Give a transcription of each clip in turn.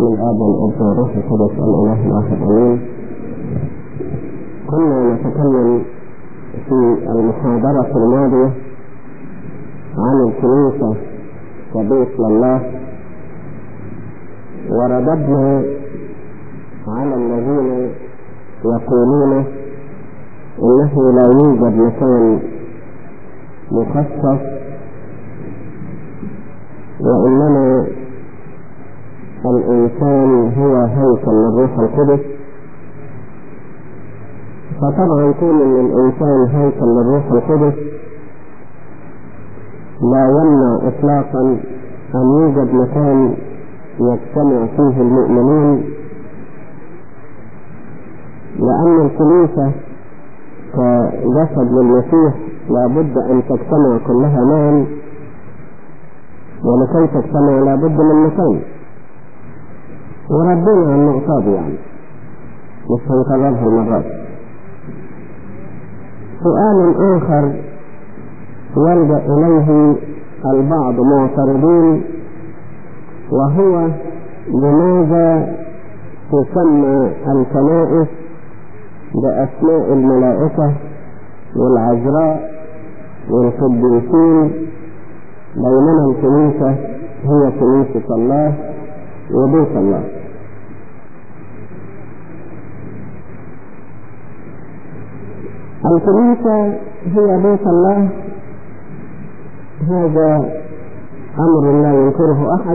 من آب والأب والروح القدس الإله الواحد آمين. كنا نتكلم في المحاضرة الماضية عن الكنيسة كبيت لله ورددنا على الذين يقولون انه لا يوجد مكان مخصص وانما الانسان هو هيكل للروح القدس فطبعا كون ان الانسان هيكل للروح القدس لا يمنع اطلاقا ان يوجد مكان يجتمع فيه المؤمنين لأن الكنيسة كجسد للمسيح لابد أن تجتمع كلها معا ولكي تجتمع لابد من مكان وردينا عن النقطة دي يعني مش هنكررها المرات سؤال آخر يلجأ إليه البعض معترضين وهو لماذا تسمى الكنائس بأسماء الملائكة والعذراء والقديسين بينما الكنيسة هي كنيسة الله وبيت الله الكنيسة هي بيت الله هذا أمر لا ينكره أحد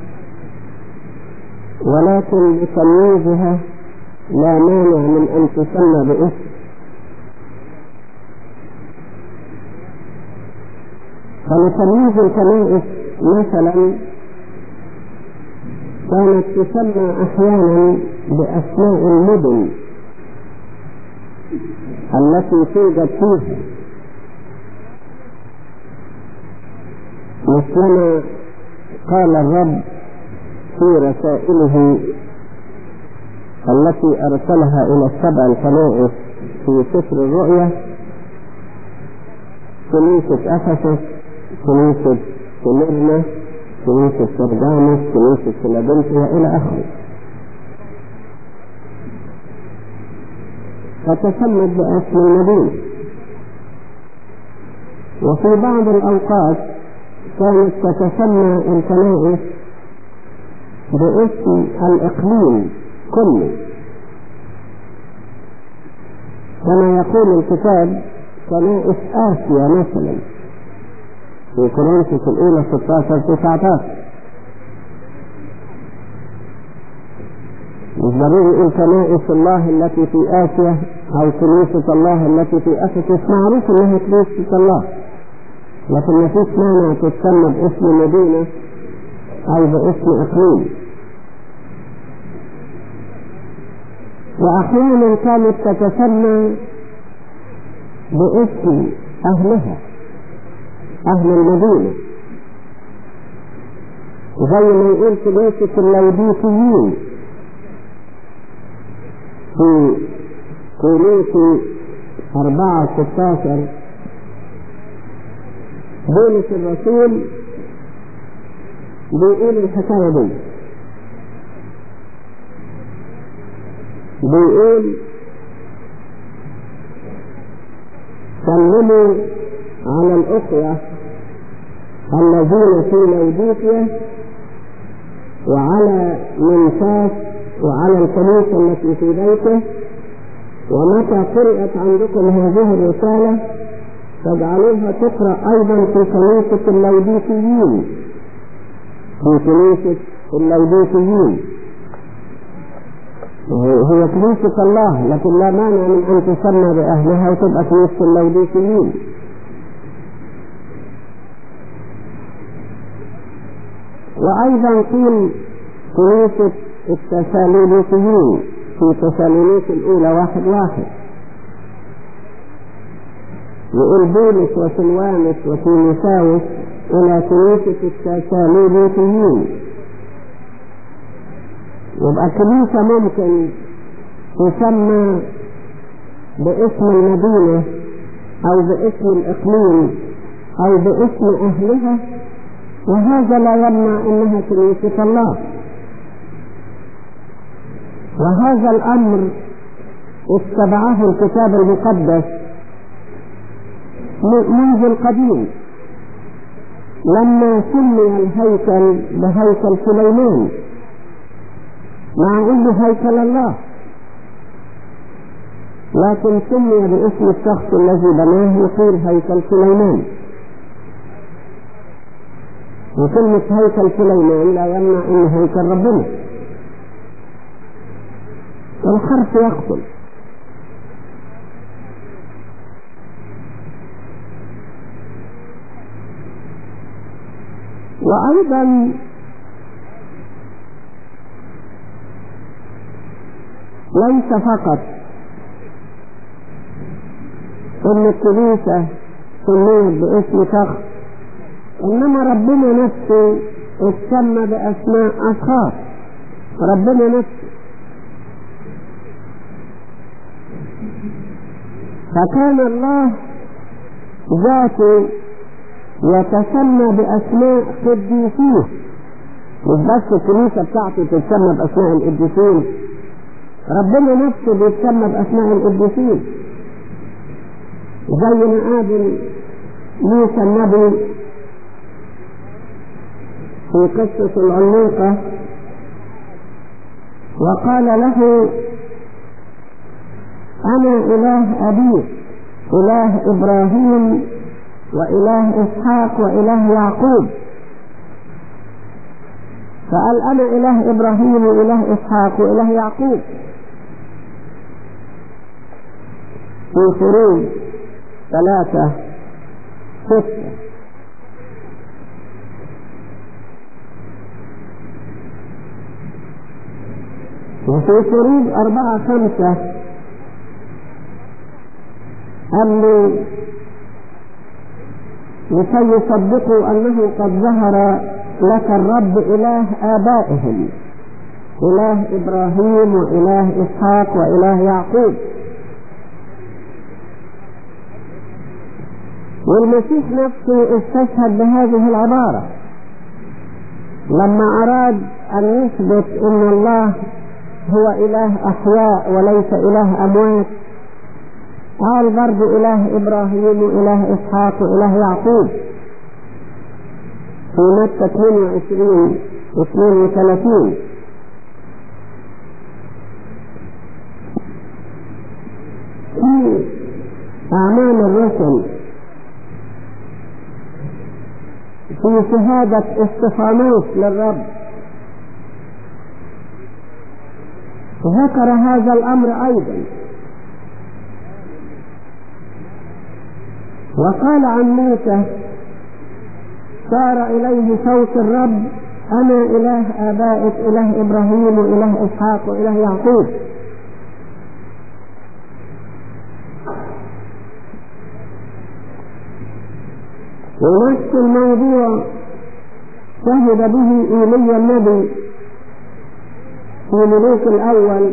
ولكن بتمييزها لا مانع من أن تسمى باسم فلتمييز الكنائس مثلا كانت تسمى أحيانا بأسماء المدن التي توجد فيها مثلما قال الرب في رسائله التي أرسلها إلى السبع الكنائس في سفر الرؤيا كنيسة أفسس كنيسة سمرنا كنيسة سردانس كنيسة فيلادلفيا إلى آخره فتسمت باسم المدينة وفي بعض الأوقات كانت تتسمى الكنائس باسم الإقليم كله كما يقول الكتاب كنائس آسيا مثلا في كورنثوس الأولى 16 19 مش ضروري يقول كنائس الله التي في آسيا أو كنيسة الله التي في أفسس معروف إنها كنيسة الله لكن ما فيش مانع تسمى باسم مدينة أو باسم إقليم وأحيانا كانت تتسمى باسم أهلها أهل المدينة زي ما يقول كنيسة اللوديكيين في كنيسة أربعة ستاشر بولس الرسول بيقول الحكاية دي بيقول سلموا على الأخوة الذين في لوديكيا وعلى منفاس وعلى الكنيسة التي في بيته ومتى قرأت عندكم هذه الرسالة فاجعلوها تقرأ أيضا في كنيسة اللوديكيين في كنيسة اللوديكيين هي كنيسة الله لكن لا مانع من أن تسمى بأهلها وتبقى كنيسة اللوديكيين وأيضا قيل كنيسة التسالونيكيين في تسالونيك الأولى واحد واحد يقول بولس وسلوانس وتيموساوس إلى كنيسة التسالونيكيين يبقى الكنيسة ممكن تسمى باسم المدينة أو باسم الإقليم أو باسم أهلها وهذا لا يمنع أنها كنيسة الله وهذا الأمر اتبعه الكتاب المقدس منذ القديم لما سمي الهيكل بهيكل سليمان مع انه هيكل الله لكن سمي باسم الشخص الذي بناه يقول هيكل سليمان وكلمة هيكل سليمان لا يمنع انه هيكل ربنا الحرف يقتل وأيضا ليس فقط ان الكنيسة سميت باسم شخص انما ربنا نفسه اتسمى باسماء اشخاص ربنا نفسه فكان الله ذاته يتسمى باسماء قديسيه مش بس الكنيسة بتاعته تتسمى باسماء القديسين ربنا نفسه بيتسمى باسماء القديسين زي ما قابل موسى النبي في قصة العليقة وقال له أنا إله أبيك إله إبراهيم وإله إسحاق وإله يعقوب فقال أنا إله إبراهيم وإله إسحاق وإله يعقوب في خروج ثلاثة ستة وفي خروج أربعة خمسة قال لي لكي يصدقوا أنه قد ظهر لك الرب إله آبائهم إله إبراهيم وإله إسحاق وإله يعقوب والمسيح نفسه استشهد بهذه العبارة لما أراد أن يثبت أن الله هو إله أحياء وليس إله أموات قال برضه إله إبراهيم وإله إسحاق وإله يعقوب في متى 22 32 في أعمال الرسل في شهادة استفانوس للرب ذكر هذا الأمر أيضا وقال عن موسى صار إليه صوت الرب أنا إله آبائك إله إبراهيم وإله إسحاق وإله يعقوب ونفس الموضوع شهد به إيليا النبي في ملوك الأول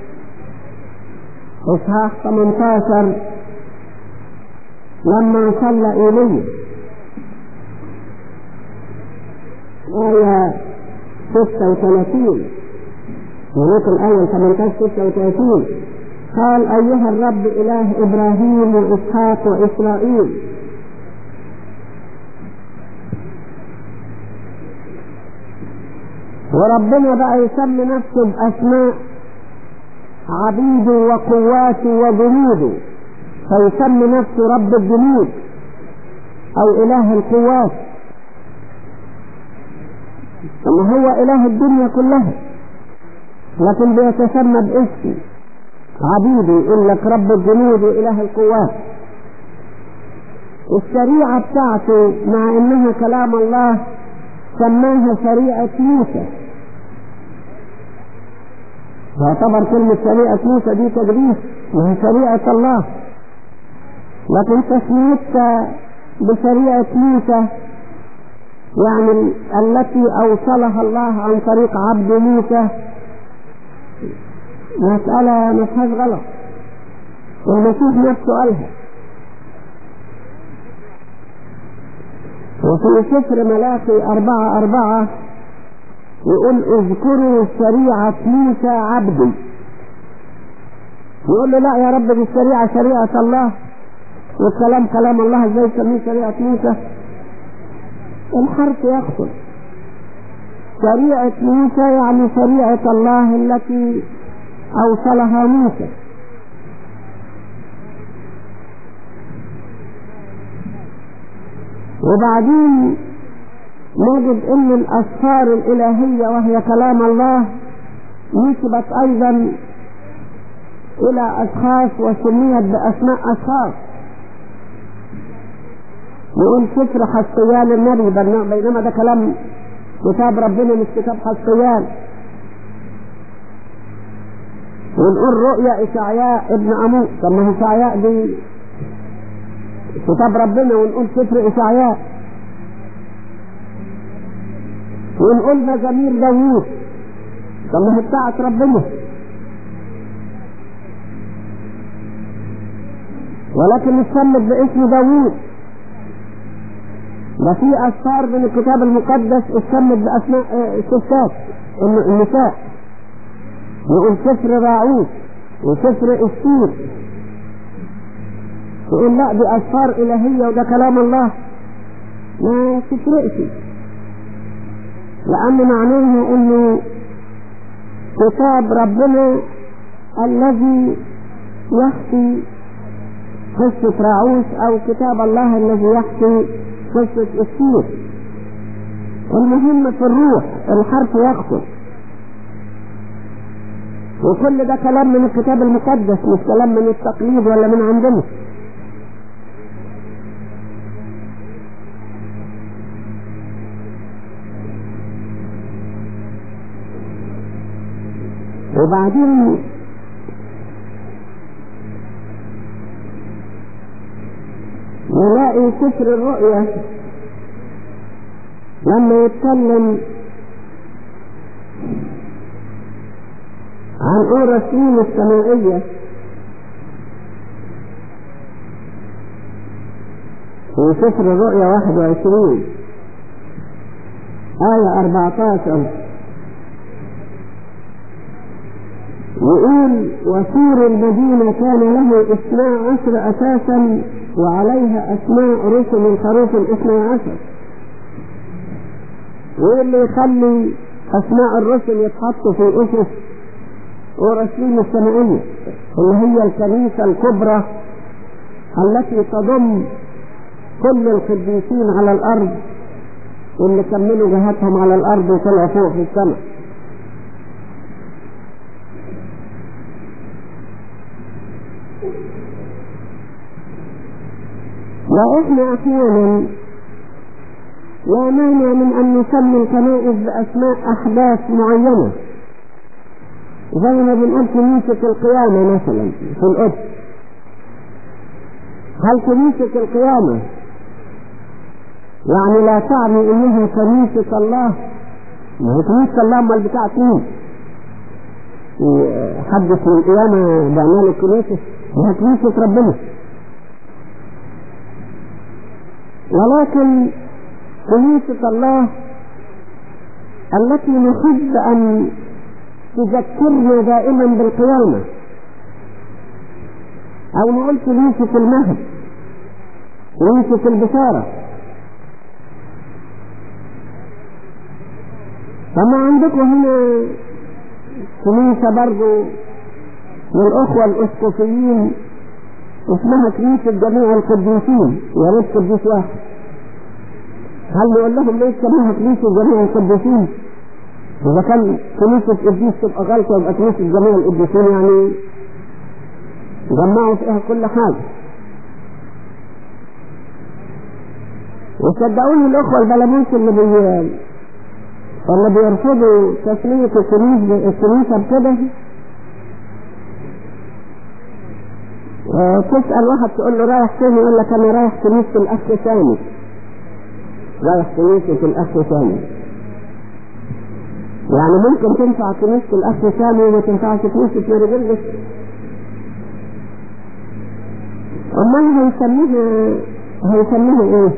إصحاح 18 لما صلى إيليا آية 36 ملوك الأول 18 36 قال أيها الرب إله إبراهيم وإسحاق وإسرائيل وربنا بقى يسمي نفسه بأسماء عبيده وقواته وجنوده فيسمي نفسه رب الجنود أو إله القوات ثم هو إله الدنيا كلها لكن بيتسمى باسم عبيدي يقول لك رب الجنود وإله القوات الشريعة بتاعته مع إنها كلام الله سماها شريعة موسى تعتبر كلمة شريعة موسى دي تدريس وهي شريعة الله لكن تسميتها بشريعة موسى يعني التي أوصلها الله عن طريق عبد موسى مسألة ما فيهاش غلط والمسيح نفسه قالها وفي سفر ملاخي أربعة أربعة يقول اذكروا شريعة موسى عبدي يقول له لا يا رب دي الشريعة شريعة الله والكلام كلام الله ازاي تسميه شريعة موسى الحرف يقتل شريعة موسى يعني شريعة الله التي أوصلها موسى وبعدين نجد ان الاسفار الالهية وهي كلام الله نسبت ايضا الى اشخاص وسميت باسماء اشخاص نقول سفر حسيان النبي بينما ده كلام كتاب ربنا مش كتاب حسيان ونقول رؤيا اشعياء ابن اموس طب ما هو اشعياء دي كتاب ربنا ونقول سفر اشعياء ونقول مزامير داوود طب ما هي بتاعت ربنا ولكن اتسمت باسم داوود ده في اسفار من الكتاب المقدس اتسمت باسماء ستات النساء يقول سفر راعوث وسفر استير يقول لا دي اسفار الهيه وده كلام الله ما تفرقش لان معناها انه كتاب ربنا الذي يحكي قصة راعوث او كتاب الله الذي يحكي قصة السير المهم في الروح الحرف يقتل وكل ده كلام من الكتاب المقدس مش كلام من التقليد ولا من عندنا وبعدين نلاقي سفر الرؤيا لما يتكلم عن أورشليم السمائية في سفر الرؤيا 21 آية 14 يقول وسور المدينة كان له اثنا عشر أساسا وعليها أسماء رسل الخروف الاثنى عشر واللي يخلي أسماء الرسل يتحطوا في أسس أورشليم السمائية اللي هي الكنيسة الكبرى التي تضم كل القديسين على الأرض واللي كملوا جهاتهم على الأرض وطلعوا فوق في السماء وإحنا أحيانا لا مانع من أن نسمي الكنائس بأسماء أحداث معينة زي ما بنقول كنيسة القيامة مثلا في القدس هل كنيسة القيامة يعني لا تعني انها كنيسة الله ما هي كنيسة الله امال بتاعت مين؟ حدث من القيامة بعنوان الكنيسة هي كنيسة ربنا ولكن كنيسة الله التي نحب أن تذكرنا دائما بالقيامة أو نقول كنيسة المهد كنيسة البشارة فما عندكم هنا كنيسة برضو للأخوة الأسقفيين اسمها كنيسة جميع القديسين يا ريت قديس واحد هل نقول لهم ليش سموها كنيسة جميع القديسين؟ إذا كان كنيسة قديس تبقى غلطة يبقى كنيسة جميع القديسين يعني جمعوا فيها كل حاجة. وصدقوني الأخوة البلاموس اللي بي اللي بيرفضوا تسمية الكنيسة الكنيسة بكده تسأل واحد تقول له رايح فين يقول لك أنا رايح كنيسة الأخ سامي رايح كنيسة الأخ سامي يعني ممكن تنفع كنيسة الأخ سامي وما تنفعش كنيسة ميرجلس أمال هيسميها هيسميها إيه؟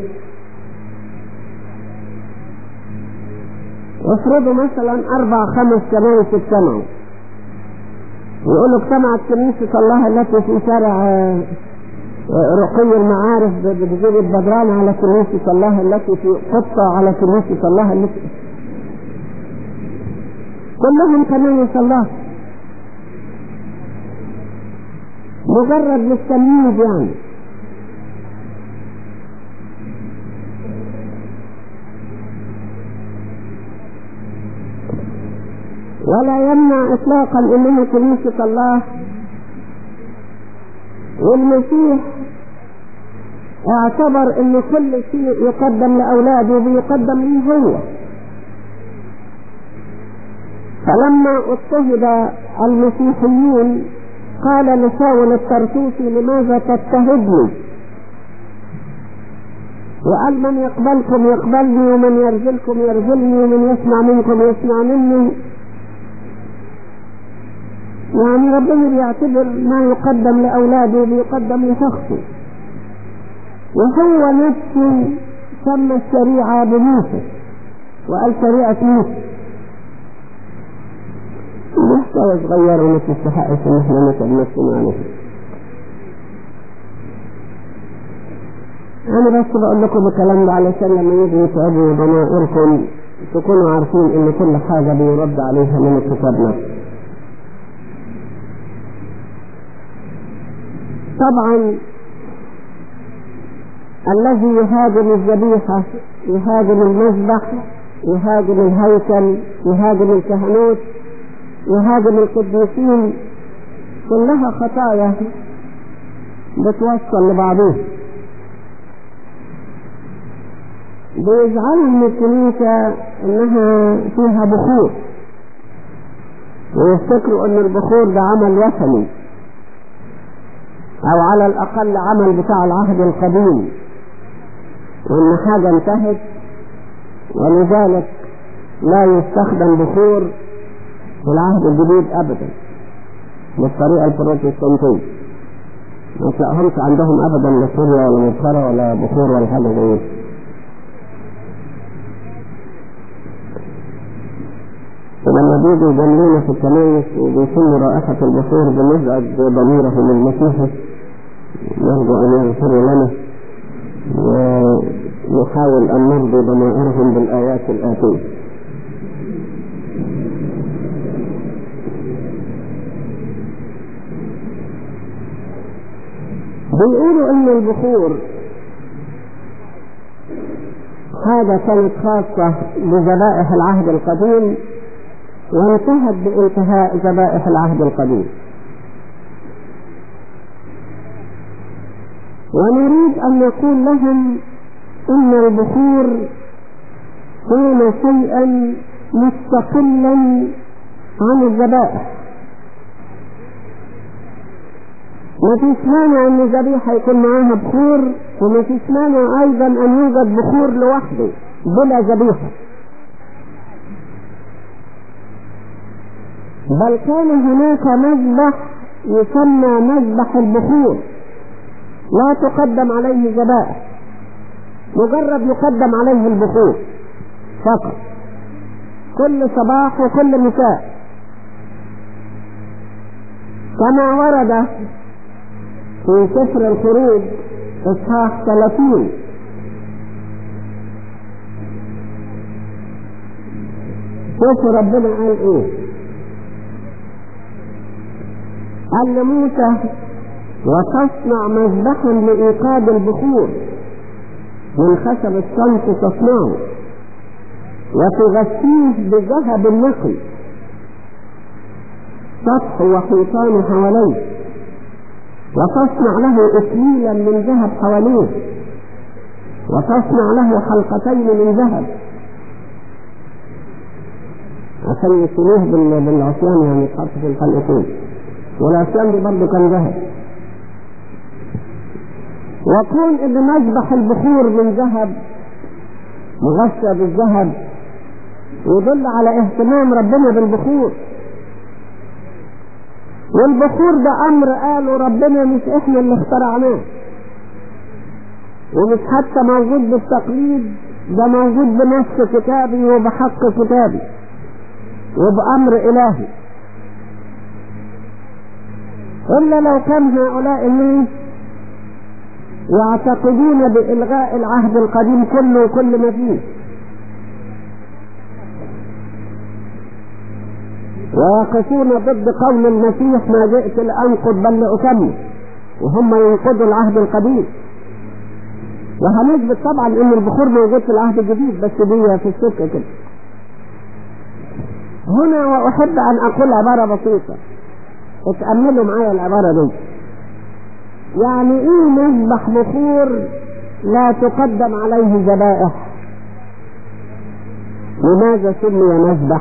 افرضوا مثلا أربع خمس كنايس اجتمعوا يقولوا اجتمعت كنيسة الله التي في شارع رقي المعارف بجيب البدران على كنيسة الله التي في قطة على كنيسة الله التي كلهم كنيسة الله مجرد للتمييز يعني ولا يمنع اطلاقا انها كنيسة الله والمسيح اعتبر ان كل شيء يقدم لاولاده بيقدم له هو فلما اضطهد المسيحيون قال لشاول الطرطوسي لماذا تضطهدني وقال من يقبلكم يقبلني ومن يرجلكم يرجلني ومن يسمع منكم يسمع مني يعني ربنا بيعتبر ما يقدم لأولاده بيقدم لشخصه وهو نفسه سمى الشريعة بموسى وقال شريعة موسى محتوى صغير وما تستحقش ان احنا نتعب نفسنا عليه انا بس بقول لكم الكلام ده علشان لما يجي يتعبوا ضمائركم تكونوا عارفين ان كل حاجة بيرد عليها من الكتاب نفسه طبعا الذي يهاجم الذبيحة يهاجم المذبح يهاجم الهيكل يهاجم الكهنوت يهاجم القديسين كلها خطايا بتوصل لبعضها بيزعلوا من الكنيسة انها فيها بخور ويفتكروا ان البخور ده عمل وثني او على الاقل عمل بتاع العهد القديم وان حاجة انتهت ولذلك لا يستخدم بخور في العهد الجديد ابدا بالطريقة البروتستانتية ما تلاقيهمش عندهم ابدا لا سوريا ولا مسخرة ولا بخور ولا حاجة زي ولما بيجوا يجملونا في الكنائس وبيشموا رائحة البخور بنزعج ضميرهم المسيحي نرجو أن يغفروا لنا ونحاول أن نرضي ضمائرهم بالآيات الآتية بيقولوا ان البخور حاجة كانت خاصة بذبائح العهد القديم وانتهت بانتهاء ذبائح العهد القديم ونريد ان نقول لهم ان البخور كان شيئا مستقلا عن الذبائح ما فيش مانع ان الذبيحه يكون معاها بخور وما فيش مانع ايضا ان يوجد بخور لوحده بلا ذبيحه بل كان هناك مذبح يسمى مذبح البخور لا تقدم عليه ذبائح مجرد يقدم عليه البخور فقط كل صباح وكل مساء كما ورد في سفر الخروج اصحاح 30 شوف ربنا قال ايه قال لموسى وتصنع مذبحا لإيقاد البخور من خشب الشمس تصنعه وتغطيه بذهب نقي سطح وحيطان حواليه وتصنع له إكليلا من ذهب حواليه وتصنع له حلقتين من ذهب عشان يشيلوه بالعصيان يعني يتحط في الحلقتين والعصيان دي برضه كان ذهب وكون ان مذبح البخور من ذهب مغشى بالذهب يدل على اهتمام ربنا بالبخور والبخور ده امر قاله ربنا مش احنا اللي اخترعناه ومش حتى موجود بالتقليد ده موجود بنص كتابي وبحق كتابي وبأمر إلهي إلا لو كان هؤلاء الناس يعتقدون بإلغاء العهد القديم كله وكل ما فيه ويقفون ضد قول المسيح ما جئت لأنقض بل لأكمل وهم ينقضوا العهد القديم وهنثبت طبعا ان البخور موجود في العهد الجديد بس دي في السكة كده هنا واحب ان اقول عبارة بسيطة اتأملوا معايا العبارة دي يعني ايه مذبح بخور لا تقدم عليه ذبائح لماذا سمي مذبح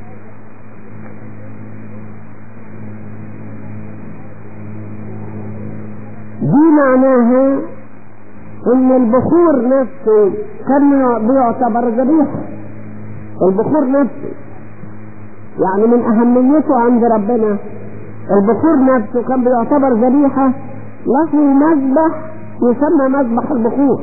دي معناها ان البخور نفسه كان بيعتبر ذبيحة البخور نفسه يعني من اهميته عند ربنا البخور نفسه كان بيعتبر ذبيحة له مذبح يسمى مذبح البخور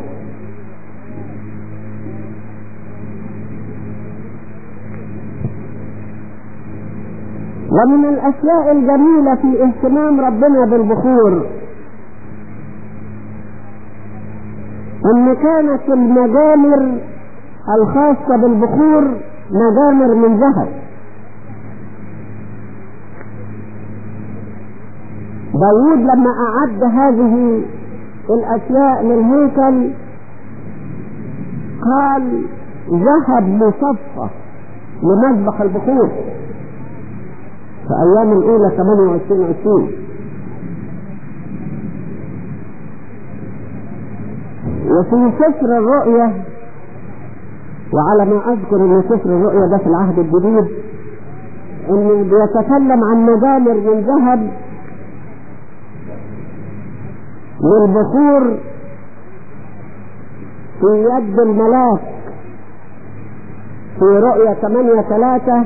ومن الاشياء الجميلة في اهتمام ربنا بالبخور ان كانت المجامر الخاصة بالبخور مجامر من ذهب داود لما اعد هذه الاشياء للهيكل قال ذهب مصفى لمذبح البخور في ايام الاولى 28 20 وفي سفر الرؤيا وعلى ما اذكر ان سفر الرؤيا ده في العهد الجديد انه بيتكلم عن مجامر من ذهب للبخور في يد الملاك في رؤيا 8 3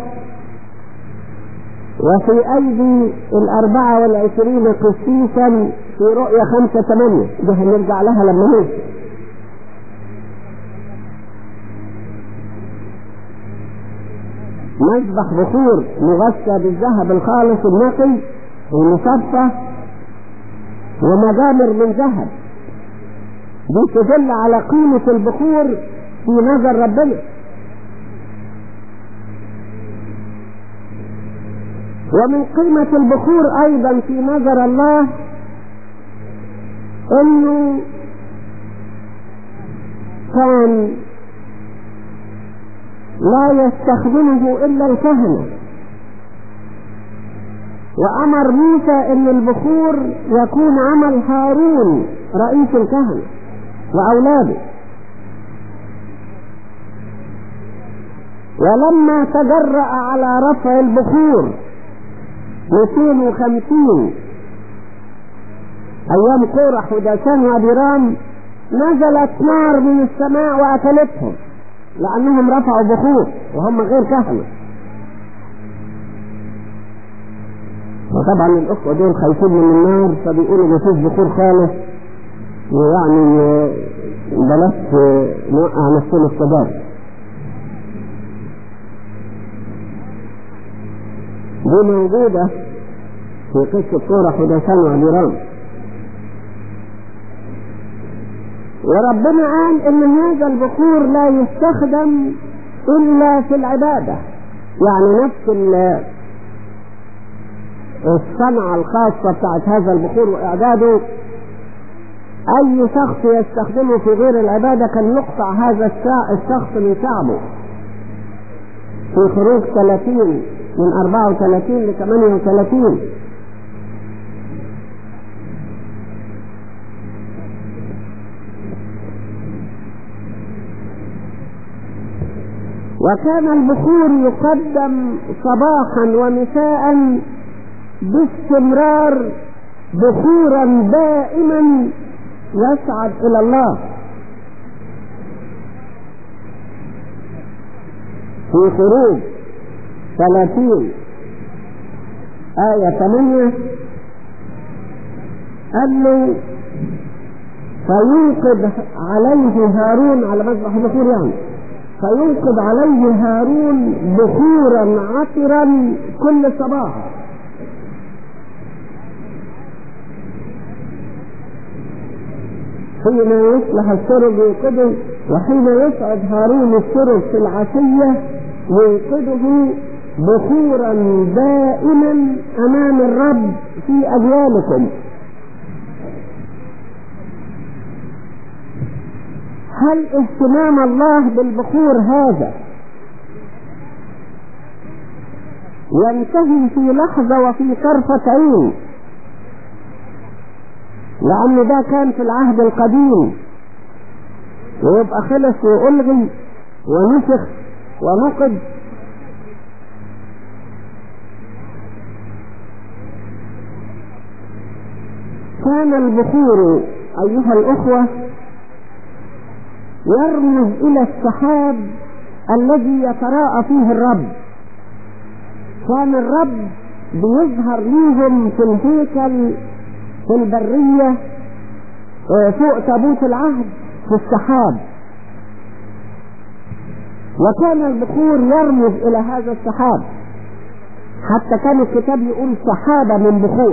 وفي أيدي الأربعة والعشرين قسيسا في رؤيا خمسة ثمانية دي هنرجع لها لما نوصل مذبح بخور مغشى بالذهب الخالص النقي المصفى ومجامر من ذهب دي تدل على قيمة البخور في نظر ربنا ومن قيمة البخور أيضا في نظر الله أنه كان لا يستخدمه إلا الكهنة وأمر موسى أن البخور يكون عمل هارون رئيس الكهنة وأولاده ولما تجرأ على رفع البخور 250 أيام قورح وداسان وأبيرام نزلت نار من السماء وأكلتهم لأنهم رفعوا بخور وهم غير كهنة وطبعا الأخوة دول خايفين من النار فبيقولوا ما فيش بخور خالص ويعني بلاش نوقع نفسنا الصدار دي موجودة في قصة قورح وداسان وأبيرام وربنا قال ان هذا البخور لا يستخدم الا في العبادة يعني نفس الصنعة الخاصة بتاعت هذا البخور واعداده اي شخص يستخدمه في غير العبادة كان يقطع هذا الشخص من شعبه في خروج 30 من 34 ل 38 وكان البخور يقدم صباحا ومساء باستمرار بخورا دائما يصعد الى الله في خروج ثلاثين آية ثمانية قال له فيوقد عليه هارون على مذبح البخور يعني فينقض عليه هارون بخورا عطرا كل صباح حين يصلح السرج يوقده وحين يصعد هارون السرج في العشية يوقده بخورا دائما امام الرب في اجيالكم هل اهتمام الله بالبخور هذا ينتهي في لحظة وفي طرفة عين لأن ده كان في العهد القديم ويبقى خلص وألغي ونسخ ونقد كان البخور أيها الأخوة يرمز إلى السحاب الذي يتراءى فيه الرب كان الرب بيظهر ليهم في الهيكل في البرية فوق تابوت العهد في السحاب وكان البخور يرمز إلى هذا السحاب حتى كان الكتاب يقول سحابة من بخور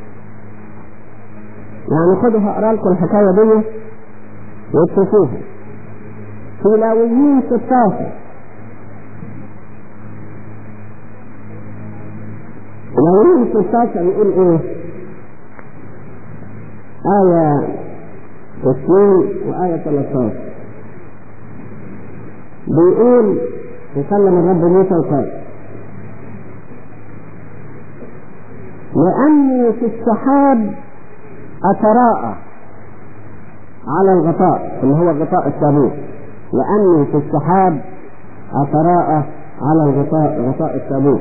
يعني خدوا هقرا لكم الحكايه دي وتشوفوها في لاويين 16 لاويين 16 يقول ايه؟ آية 2 وآية 13 بيقول يكلم الرب موسى وقال لأني في السحاب أتراءى على الغطاء اللي هو غطاء التابوت لأني في السحاب أتراءى على الغطاء غطاء التابوت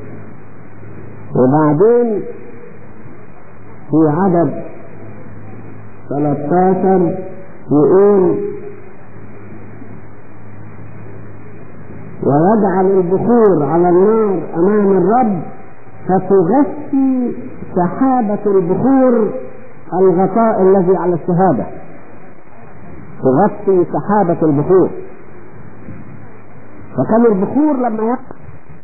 وبعدين في عدد 13 يقول ويجعل البخور على النار أمام الرب فتغشي سحابة البخور الغطاء الذي على الشهادة تغطي سحابة البخور فكان البخور لما يقع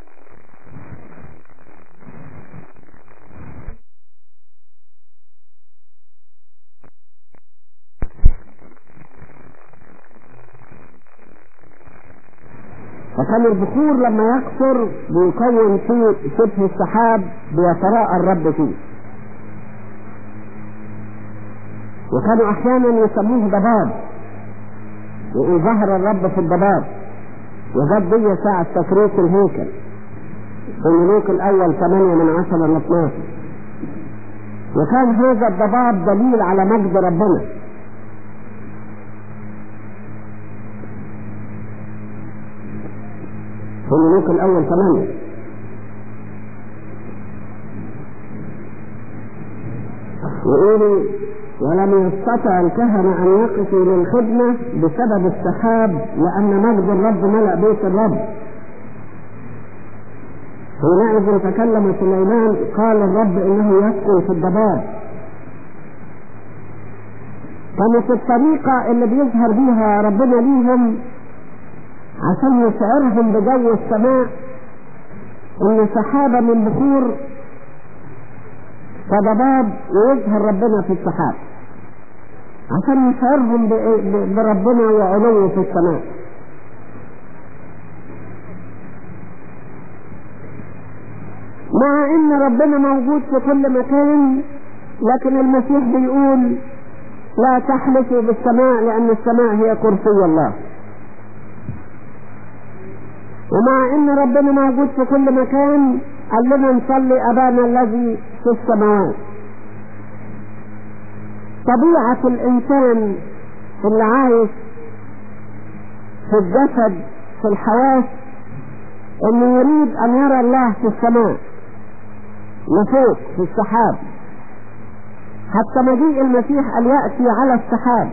فكان البخور لما يكثر بيكون فيه شبه السحاب بيتراءى الرب فيه وكانوا احيانا يسموه ضباب يقول ظهر الرب في الضباب وجد دي ساعة تكريس الهيكل في الملوك الاول 8 من 10 ل 12 وكان هذا الضباب دليل على مجد ربنا في الملوك الاول 8 يقولوا ولم يستطع الكهنة أن يقفوا للخدمة بسبب السحاب لأن مجد الرب ملأ بيت الرب حينئذ تكلم سليمان قال الرب إنه يسكن في الضباب كانت الطريقة اللي بيظهر بيها ربنا ليهم عشان يشعرهم بجو السماء إن سحابة من بخور كضباب ويظهر ربنا في السحاب عشان يشعرهم بربنا وعلوه في السماء مع ان ربنا موجود في كل مكان لكن المسيح بيقول لا تحلفوا بالسماء لان السماء هي كرسي الله ومع ان ربنا موجود في كل مكان قال لنا نصلي ابانا الذي في السماوات طبيعة الانسان اللي عايش في الجسد في الحواس انه يريد ان يرى الله في السماء لفوق في السحاب حتى مجيء المسيح ان ياتي على السحاب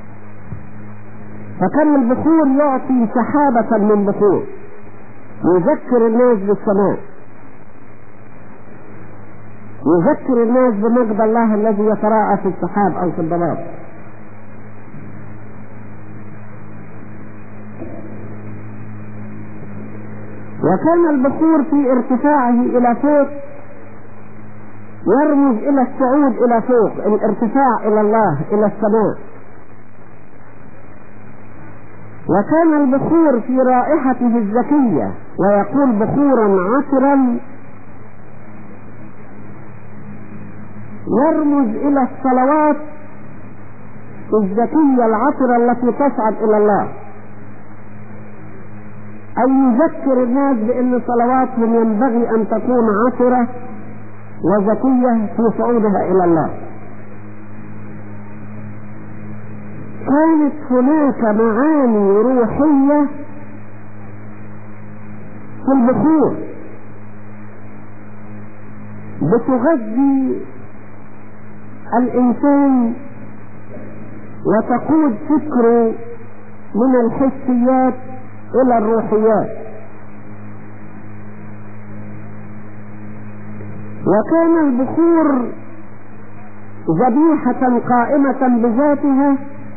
فكان البخور يعطي سحابة من بخور يذكر الناس بالسماء يذكر الناس بمجد الله الذي يتراءى في السحاب او في الضباب وكان البخور في ارتفاعه الى فوق يرمز الى الصعود الى فوق الارتفاع الى الله الى السماء وكان البخور في رائحته الزكية ويقول بخورا عطرا يرمز إلى الصلوات الزكية العطرة التي تصعد إلى الله أي يذكر الناس بأن صلواتهم ينبغي أن تكون عطرة وزكية في صعودها إلى الله كانت هناك معاني روحية في البخور بتغذي الإنسان وتقود فكره من الحسيات إلى الروحيات وكان البخور ذبيحة قائمة بذاتها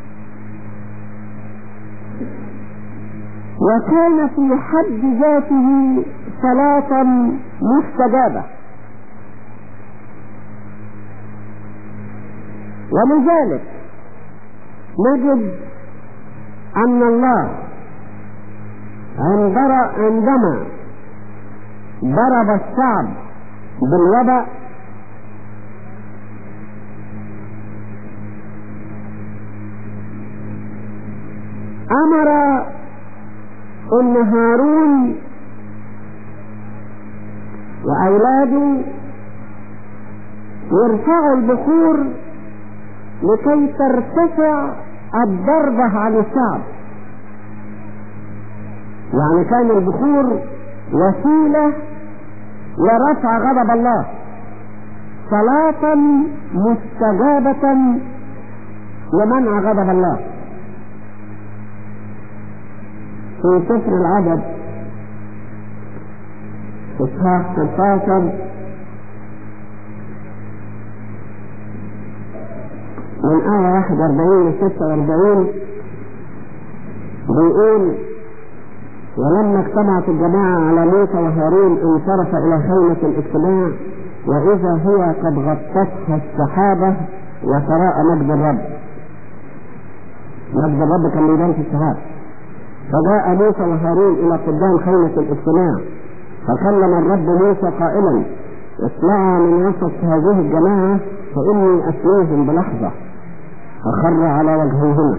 وكان في حد ذاته صلاة مستجابة ولذلك نجد أن الله عندما ضرب الشعب بالوباء أمر أن هارون وأولاده يرفعوا البخور لكي ترتفع الضربة عن الشعب يعني كان البخور وسيلة لرفع غضب الله صلاة مستجابة لمنع غضب الله في سفر العدد إصحاح 16 من آية 41 ل 46 بيقول ولما اجتمعت الجماعة على موسى وهارون انصرف إلى خيمة الاجتماع وإذا هي قد غطتها السحابة وتراءى مجد الرب مجد الرب كان بيبان في السحاب فجاء موسى وهارون إلى قدام خيمة الاجتماع فكلم الرب موسى قائلا اطلعا من وسط هذه الجماعة فإني أسميهم بلحظة فخر على وجهيهما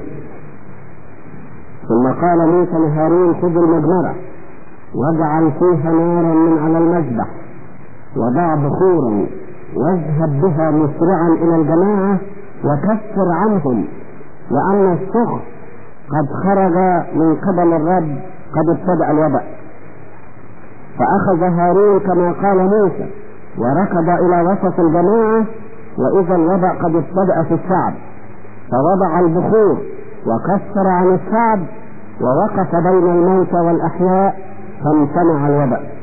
ثم قال موسى لهارون خذ المجمرة واجعل فيها نارا من على المذبح وضع بخورا واذهب بها مسرعا إلى الجماعة وكفر عنهم لأن السخط قد خرج من قبل الرب قد ابتدأ الوباء فأخذ هارون كما قال موسى وركض إلى وسط الجماعة وإذا الوباء قد ابتدأ في الشعب فوضع البخور وكفر عن الشعب ووقف بين الموتى والأحياء فامتنع الوباء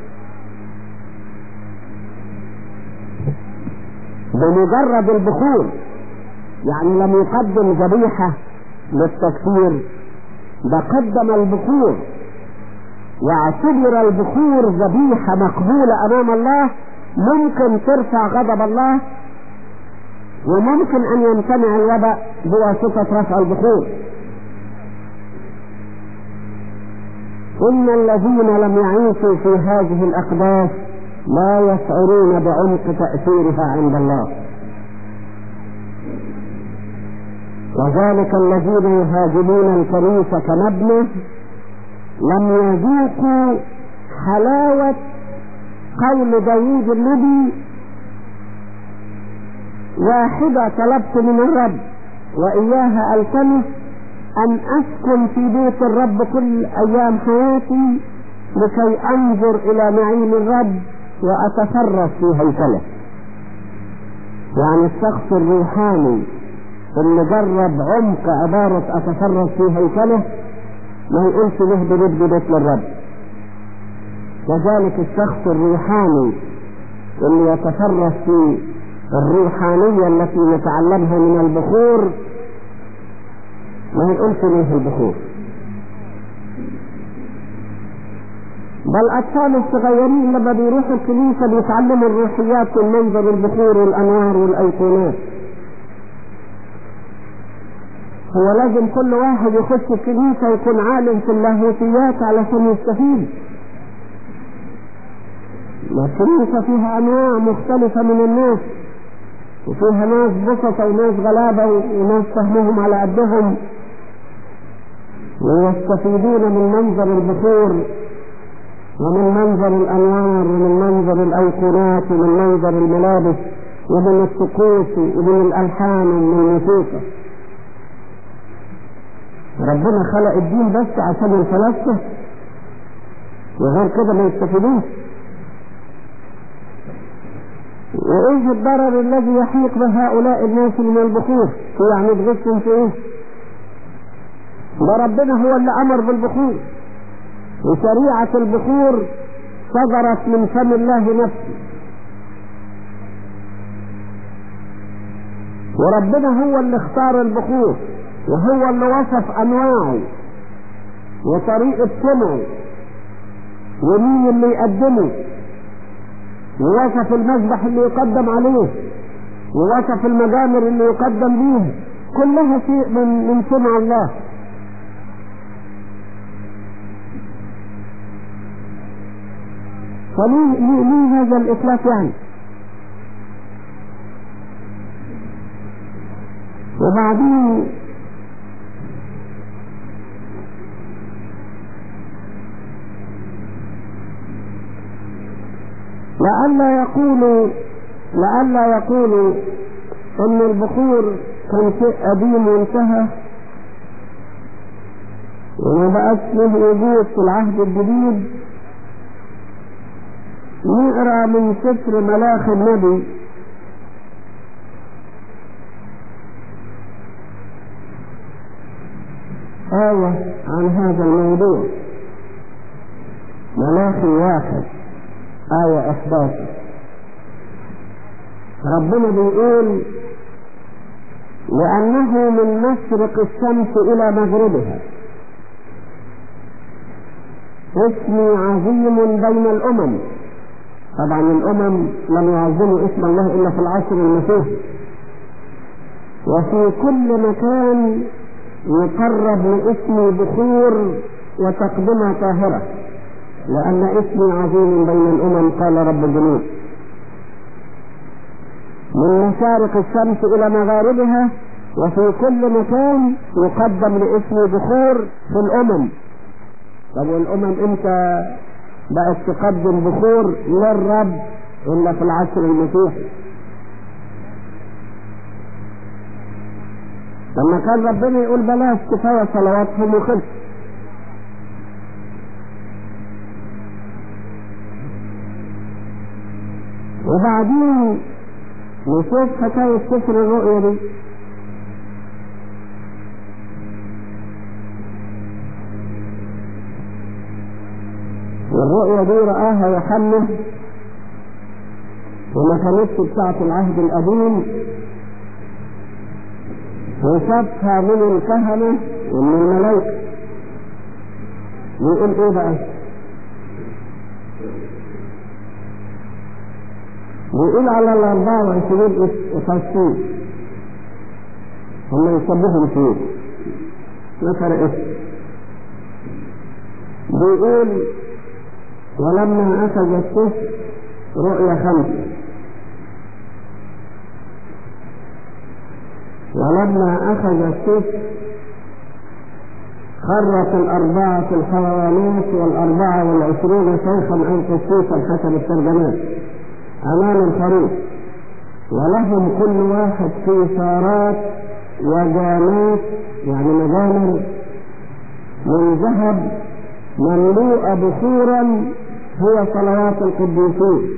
بمجرد البخور يعني لم يقدم ذبيحة للتكفير ده قدم البخور واعتبر البخور ذبيحة مقبولة أمام الله ممكن ترفع غضب الله وممكن أن يمتنع الوباء بواسطة رفع البخور إن الذين لم يعيشوا في هذه الأقداس لا يشعرون بعمق تأثيرها عند الله وذلك الذين يهاجمون الكنيسة كمبنى لم يذوقوا حلاوة قول داوود النبي واحدة طلبت من الرب وإياها ألتمس أن أسكن في بيت الرب كل أيام حياتي لكي أنظر إلى نعيم الرب وأتفرس في هيكله يعني الشخص الروحاني اللي جرب عمق عبارة أتفرس في هيكله ما يقولش له بنبني بيت للرب كذلك الشخص الروحاني اللي يتفرس في الروحانية التي نتعلمها من البخور ما يقولش ليه البخور بل الأطفال الصغيرين لما بيروحوا الكنيسة بيتعلموا الروحيات من منظر البخور والأنوار والأيقونات هو لازم كل واحد يخش الكنيسة يكون عالم في اللاهوتيات علشان يستفيد الكنيسة فيها أنواع مختلفة من الناس وفيها ناس بسطة وناس غلابة وناس فهمهم على قدهم ويستفيدون من منظر البخور ومن منظر الأنوار ومن منظر الأيقونات ومن منظر الملابس ومن الطقوس ومن الألحان ومن الموسيقى ربنا خلق الدين بس عشان الفلاسفة وغير كده ما يستفيدوش وايه الضرر الذي يحيق بهؤلاء الناس من البخور يعني تغشهم في ايه ده ربنا هو اللي امر بالبخور وشريعة البخور صدرت من فم الله نفسه وربنا هو اللي اختار البخور وهو اللي وصف انواعه وطريقة صنعه ومين اللي يقدمه ووصف المذبح اللي يقدم عليه ووصف المجامر اللي يقدم بيها كلها شيء من من صنع الله فليه ليه, ليه هذا الإطلاق يعني وبعدين لئلا يقولوا لئلا يقولوا ان البخور كان شيء قديم وانتهى وما بقاش له وجود في العهد الجديد نقرا من سفر ملاخ النبي آية عن هذا الموضوع ملاخي واحد آية 11 ربنا بيقول لأنه من مشرق الشمس إلى مغربها اسمي عظيم بين الأمم طبعا الأمم لم يعظموا اسم الله إلا في العصر المسيحي وفي كل مكان يقرب لاسمي بخور وتقدمة طاهرة لأن اسمي عظيم بين الأمم قال رب الجنود من مشارق الشمس إلى مغاربها وفي كل مكان يقدم لاسمي بخور في الأمم طب والأمم امتى بقت تقدم بخور للرب إلا في العصر المسيحي لما كان ربنا يقول بلاش كفاية صلواتهم وخلص وبعدين نشوف حكاية سفر الرؤيا دي والرؤيا دي رآها يوحنا وما كانتش بتاعت العهد القديم وشافها من الكهنة ومن الملائكة يقول ايه بقى؟ بيقول على ال 24 فلسطين هم يسبحوا فيه ما فرق اسم بيقول ولما أخذ السفر رؤيا خمسة ولما أخذ السفر خرت الأربعة الحيوانات والأربعة والعشرون شيخا أو قسيسا حسب الترجمات أمام الخروف ولهم كل واحد قيثارات وجامات يعني مجامر من ذهب مملوءة بخورا هي صلوات القديسين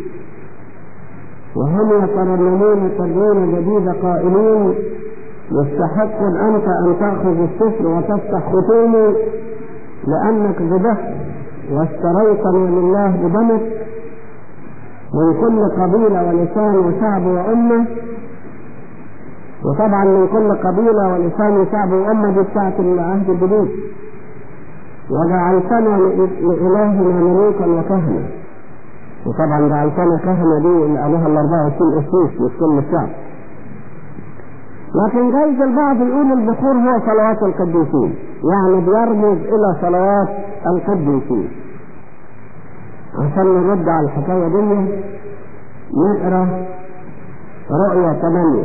وهم يترنمون ترنيمة جديدة قائلين يستحق أنت أن تأخذ السفر وتفتح ختومه لأنك ذبحت واشتريتني لله بدمك من كل قبيلة ولسان وشعب وأمة وطبعا من كل قبيلة ولسان وشعب وأمة دي بتاعت العهد الجديد وجعلتنا لإلهنا ملوكا وكهنة وطبعا جعلتنا كهنة دي اللي قالوها ال 24 أسيس مش كل الشعب لكن جايز البعض يقول البخور هو صلوات القديسين يعني بيرمز الى صلوات القديسين عشان نرد على الحكايه دي نقرا رؤيا ثمانية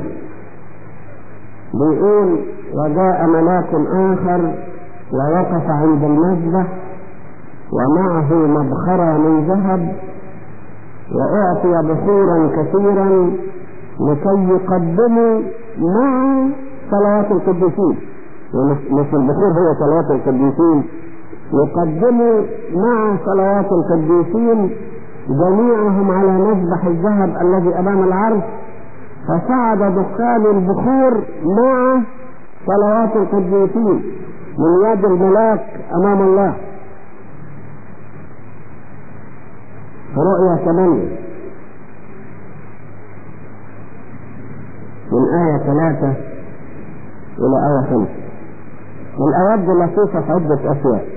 بيقول وجاء ملاك آخر ووقف عند المذبح ومعه مبخرة من ذهب وأعطي بخورا كثيرا لكي يقدموا مع صلوات القديسين مش البخور هو صلوات القديسين يقدموا مع صلوات القديسين جميعهم على مذبح الذهب الذي امام العرش فصعد دخان البخور مع صلوات القديسين من يد الملاك امام الله رؤيا ثمانية من آية ثلاثة إلى آية خمسة والآيات دي لطيفة في عدة أشياء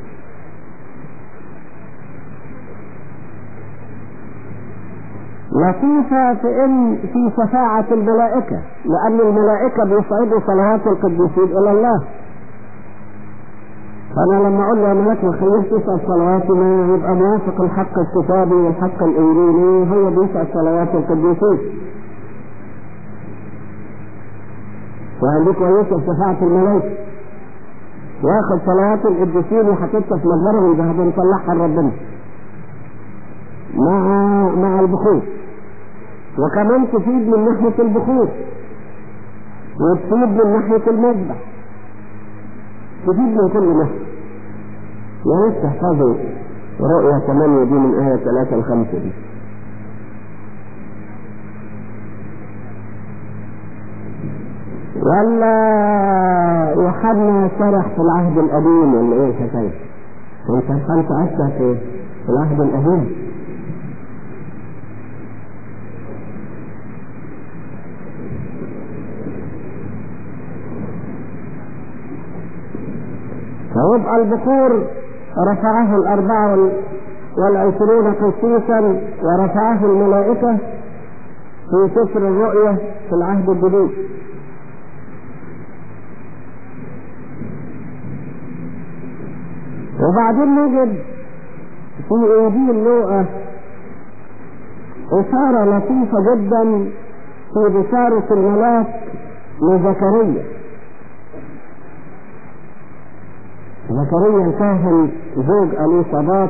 لطيفة في إن في شفاعة الملائكة لأن الملائكة بيصعدوا صلوات القديسين إلى الله فأنا لما أقول له يا ملاك ما خليش تسأل صلواتنا يبقى موافق الحق الكتابي والحق الإنجيلي هو بيسأل صلوات القديسين وهذه كويسة شفاعة الملائكة واخد صلوات القديسين وحطيتها في مجبره وذهب نطلعها لربنا مع مع البخور وكمان تفيد من ناحية البخور وتفيد من ناحية المذبح تفيد من كل ناحية يا ريت تحفظوا رؤيا ثمانية دي من آية ثلاثة لخمسة دي ولا يوحنا شرح في العهد القديم ولا ايه الحكاية؟ انت كنت عشت في في العهد القديم فيبقى البخور رفعه الأربعة والعشرون قسيسا ورفعه الملائكة في سفر الرؤية في العهد الجديد وبعدين نجد في انجيل لوقا اشاره لطيفه جدا في بشاره الملاك لزكريا زكريا الكاهن زوج اليصابات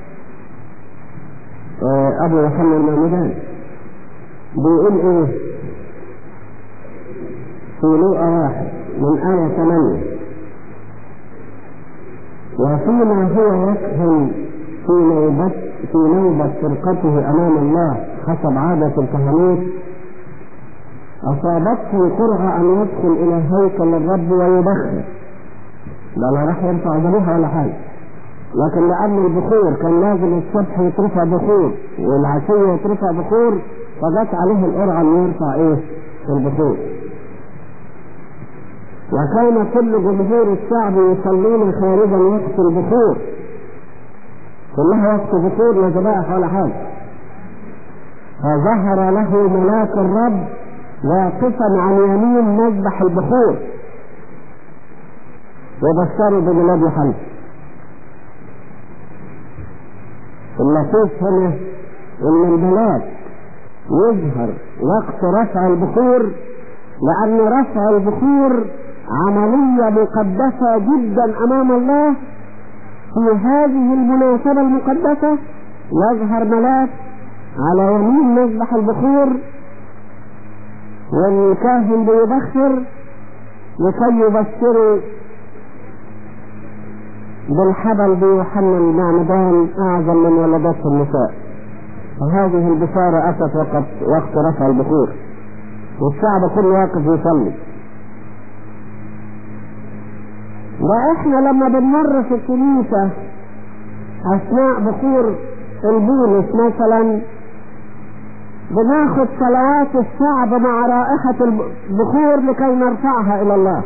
ابو يوحنا المعمدان بيقول ايه في لوقا واحد من آية ثمانية وفيما هو يكهن في نوبة في نوبة فرقته أمام الله حسب عادة الكهنوت أصابته قرعة أن يدخل إلى هيكل الرب ويبخر لا لا راح يرفع ذبيحة ولا حاجة لكن لأن البخور كان لازم الصبح يترفع بخور والعشية يترفع بخور فجت عليه القرعة أن يرفع إيه البخور وكان كل جمهور الشعب يصلون خارجا وقت البخور كلها وقت بخور لا ذبائح ولا حاجة فظهر له ملاك الرب واقفا عن يمين مذبح البخور وبشروا بميلاد يوحنا اللطيف هنا ان الملاك يظهر وقت رفع البخور لان رفع البخور عملية مقدسة جدا امام الله في هذه المناسبة المقدسة يظهر ملاك على يمين مذبح البخور والكاهن بيبخر لكي يبشروا بالحبل بيوحنا المعمدان اعظم من ولدته النساء وهذه البشارة اتت وقت وقت رفع البخور والشعب كله واقف يصلي واحنا لما بنمر في الكنيسة اثناء بخور البولس مثلا بناخد صلوات الشعب مع رائحة البخور لكي نرفعها الى الله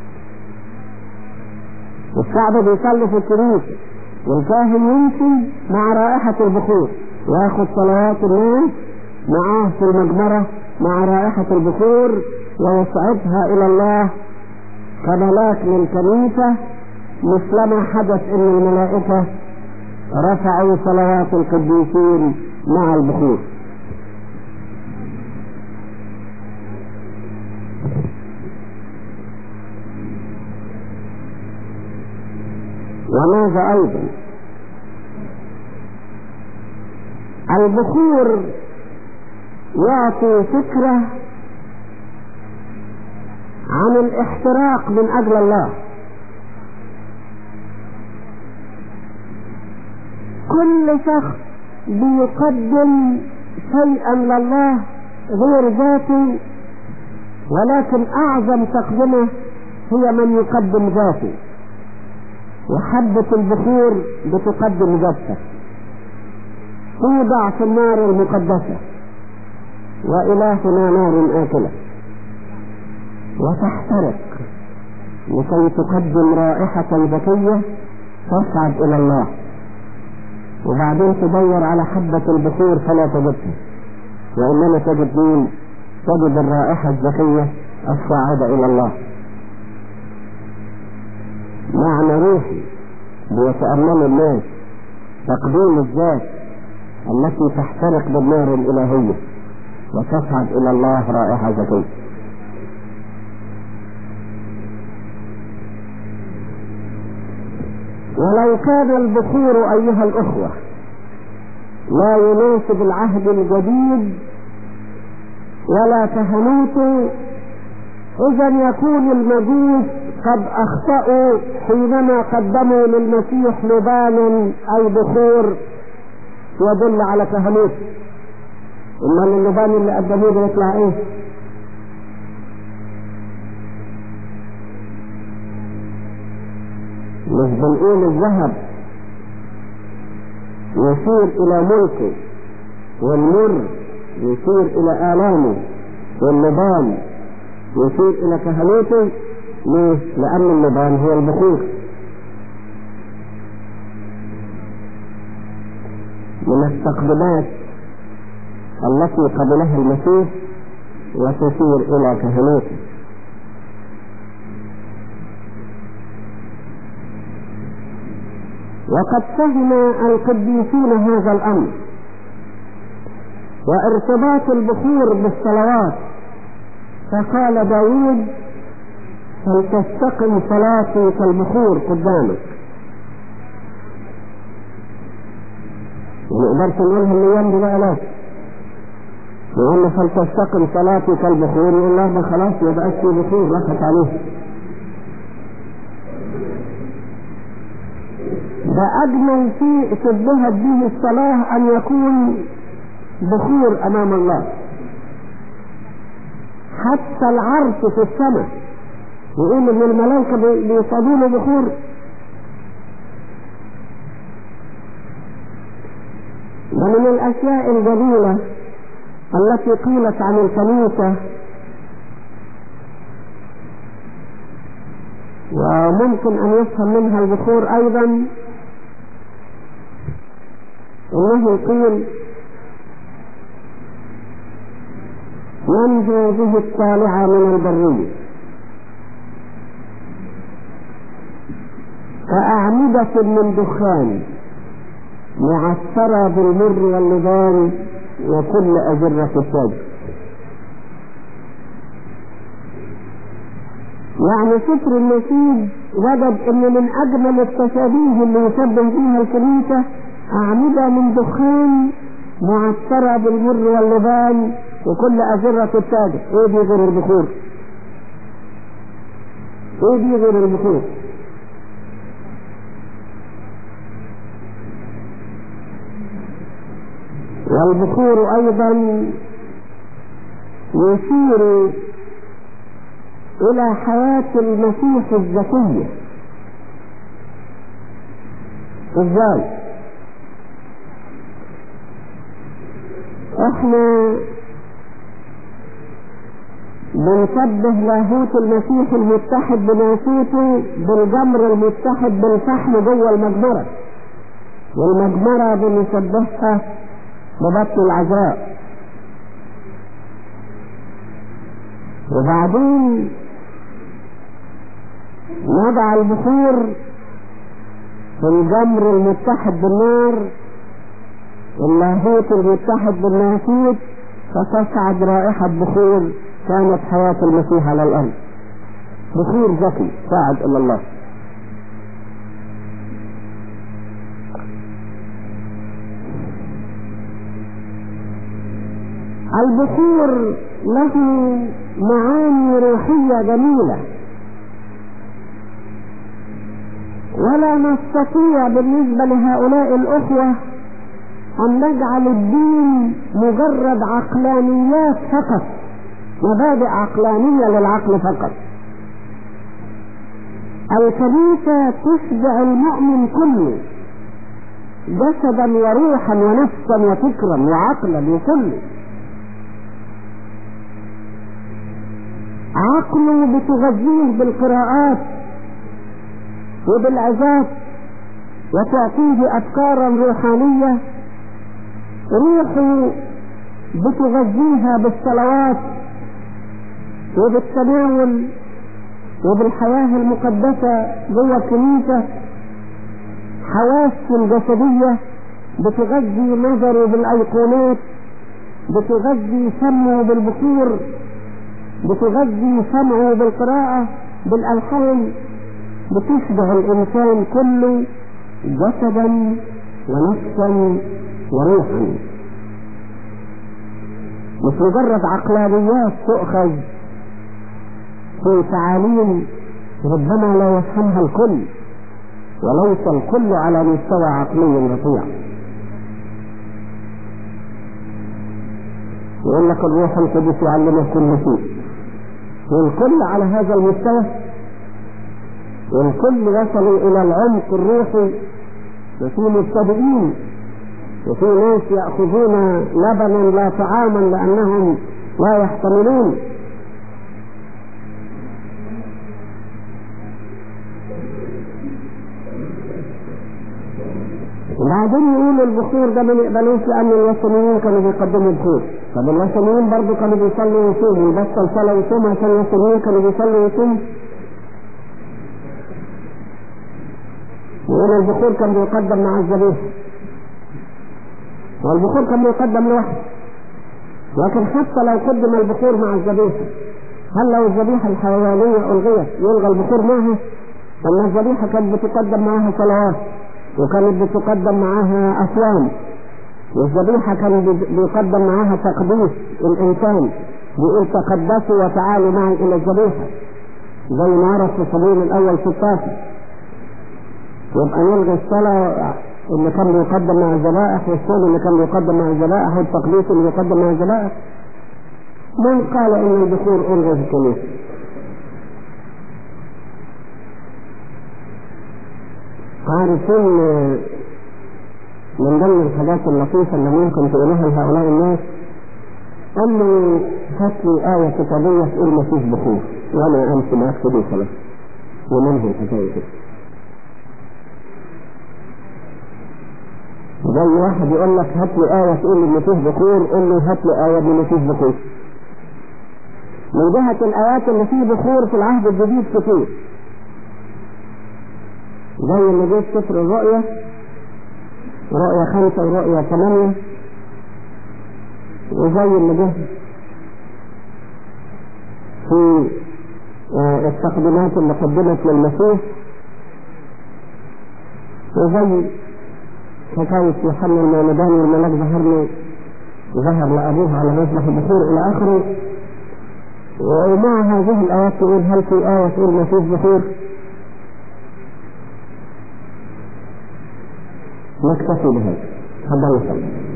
والشعب بيصلي في الكنيسة والكاهن يمشي مع رائحة البخور وياخد صلوات الناس معاه في المجمرة مع رائحة البخور ويصعدها إلى الله كملاك للكنيسة مثلما حدث ان الملائكة رفعوا صلوات القديسين مع البخور وماذا ايضا البخور يعطي فكرة عن الاحتراق من اجل الله كل شخص بيقدم شيئا لله غير ذاته ولكن اعظم تقدمه هي من يقدم ذاته وحبة البخور بتقدم ذاتها توضع في النار المقدسة وإلهنا نار آكلة وتحترق لكي تقدم رائحة ذكية تصعد إلى الله وبعدين تدور على حبة البخور فلا تجدها وإنما تجد مين تجد الرائحة الزكية الصاعدة إلى الله معنى روحي بيتأمل الناس تقديم الذات التي تحترق بالنار الإلهية وتصعد إلى الله رائحة زكية ولو كان البخور أيها الأخوة لا يناسب العهد الجديد ولا كهنوته إذا يكون المجوس قد أخطأوا حينما قدموا للمسيح لبانا أي بخور يدل على كهنوت امال اللبان اللي قدموه ده يطلع ايه مش بنقول الذهب يشير الى ملكه والمر يشير الى الامه واللبان يشير الى كهنوته ليه؟ لان اللبان هو البخور من التقدمات التي قبلها المسيح وتشير الى كهنوته وقد فهم القديسون هذا الامر وارتباط البخور بالصلوات فقال داود فلتستقم صلاتي كالبخور قدامك ما نقدرش نقولها الايام دي بقى لا يقول له فلتستقم صلاتي كالبخور يقول له ده خلاص ما بقاش في بخور راحت عليه ده أجمل شيء شبهت به الصلاة أن يكون بخور أمام الله حتى العرش في السماء يقول إن الملائكة بيصابوا له بخور ده من الأشياء الجميلة التي قيلت عن الكنيسة وممكن أن يفهم منها البخور أيضا انه قيل ينجو به الطالع من البرية كأعمدة من دخان معثرة بالمر واللبان وكل أجرة التاج يعني فكر النسيج وجد ان من اجمل التشابيه اللي يشبه بها الكنيسة أعمدة من دخان معطرة بالمر واللبان وكل أزرة التاج إيه دي غير البخور؟ إيه دي غير البخور؟ والبخور أيضا يشير إلى حياة المسيح الذكية إزاي؟ احنا بنشبه لاهوت المسيح المتحد بناسوته بالجمر المتحد بالفحم جوه المجمرة والمجمرة بنشبهها ببطن العذراء وبعدين نضع البخور في الجمر المتحد بالنار اللاهوت المتحد بالناسوت فتصعد رائحة بخور كانت حياة المسيح على الأرض بخور ذكي صعد إلى الله البخور له معاني روحية جميلة ولا نستطيع بالنسبة لهؤلاء الأخوة أن نجعل الدين مجرد عقلانيات فقط مبادئ عقلانية للعقل فقط الكنيسة تشبع المؤمن كله جسدا وروحا ونفسا وفكرا وعقلا وكله عقله بتغذيه بالقراءات وبالعظات وتعطيه أفكارا روحانية روحه بتغذيها بالصلوات وبالتناول وبالحياة المقدسة جوه الكنيسة حواسه الجسدية بتغذي نظره بالأيقونات بتغذي سمعه بالبخور بتغذي سمعه بالقراءة بالألحان بتشبه الإنسان كله جسدا ونفسا وروحا مش مجرد عقلانيات تؤخذ في تعاليم ربما لا يفهمها الكل وليس الكل على مستوى عقلي رفيع يقول لك الروح القدس يعلمه كل شيء والكل على هذا المستوى والكل وصلوا الى العمق الروحي وفي مبتدئين وفي ناس يأخذون لبنا لا طعاما لأنهم لا يحتملون وبعدين يقولوا البخور ده ما نقبلوش لأن الوثنيين كانوا بيقدموا بخور طب الوثنيين برضه كانوا بيصلوا ويصوموا يبطل صلاة ويصوم عشان الوثنيين كانوا بيصلوا ويصوموا يقول البخور كان بيقدم مع الذبيحة والبخور كان بيقدم لوحده لكن حتى لو قدم البخور مع الذبيحة هل لو الذبيحة الحيوانية ألغيت يلغى البخور معها؟ أن الذبيحة كانت بتقدم معها صلوات وكانت بتقدم معاها أصوام والذبيحة كان بيقدم معاها تقديس الإنسان بيقول تقدسوا وتعالوا معي إلى الذبيحة زي ما ورد في صمويل الأول 16 يبقى نلغي الصلاة اللي كان بيقدم مع الذبائح والصوم اللي كان بيقدم مع الذبائح والتقديس اللي بيقدم مع الذبائح من قال ان البخور الغي في الكنيسه عارفين من ضمن الحاجات اللطيفة اللي ممكن تقولها لهؤلاء الناس قال لي هات لي آية كتابية تقول ما فيش بخور وأنا أمشي معاك في دي خلاص وننهي الحكاية كده زي واحد يقول لك هات لي آية تقول إن فيه بخور قول له هات لي آية إن فيه بخور من جهة الآيات اللي فيه بخور في العهد الجديد كتير زي اللي جه في سفر الرؤيا رؤيا خمسة ورؤيا ثمانية وزي اللي جه في التقديمات اللي قدمت للمسيح وزي حكاية يوحنا المولدان والملاك ظهر له ظهر لأبوه على مذبح البخور إلى آخره ومع هذه الآيات تقول هل في آية تقول ما فيش بخور؟ نكتفي بهذا تفضل